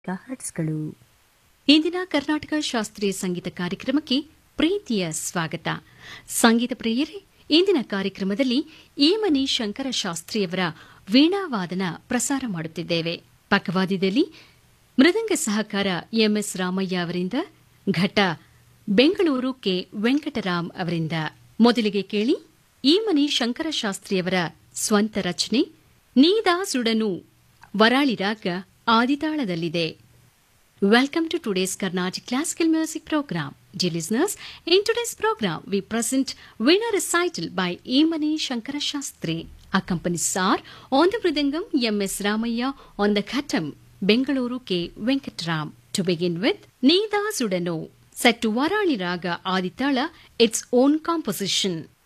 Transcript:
ಹರ್ಟ್ಸ್ಗಳು ಇಂದಿನ ಕರ್ನಾಟಕ ಶಾಸ್ತ್ರೀಯ ಸಂಗೀತ ಕಾರ್ಯಕ್ರಮಕ್ಕೆ ಪ್ರೀತಿಯ ಸ್ವಾಗತ ಸಂಗೀತ ಪ್ರಿಯರೇ ಇಂದಿನ ಕಾರ್ಯಕ್ರಮದಲ್ಲಿ ಈಮನಿ ಶಂಕರ ಶಾಸ್ತ್ರಿಯವರ ವೀಣಾವಾದನ ಪ್ರಸಾರ ಮಾಡುತ್ತಿದ್ದೇವೆ ಪಕ್ಕವಾದ್ಯದಲ್ಲಿ ಮೃದಂಗ ಸಹಕಾರ ಎಂಎಸ್ ರಾಮಯ್ಯ ಅವರಿಂದ ಘಟ ಬೆಂಗಳೂರು ಕೆ ವೆಂಕಟರಾಮ್ ಅವರಿಂದ ಮೊದಲಿಗೆ ಕೇಳಿ ಈಮನಿ ಶಂಕರ ಶಾಸ್ತ್ರಿಯವರ ಸ್ವಂತ ರಚನೆ ನೀದಾ ಸುಡನು ವರಾಳಿ ರಾಗ ಆದಿತಾಳದಲ್ಲಿದೆ Welcome to today's Carnatic Classical Music Program. Dear listeners, in today's program, we present Veena recital by Emani Shankara Shastri. Accompanies are on the Mridangam M.S. Ramaya, on the Khatam, Bengaluru K. Venkatram. To begin with, Nida Sudano, set to Varani Raga Aditala, its own composition.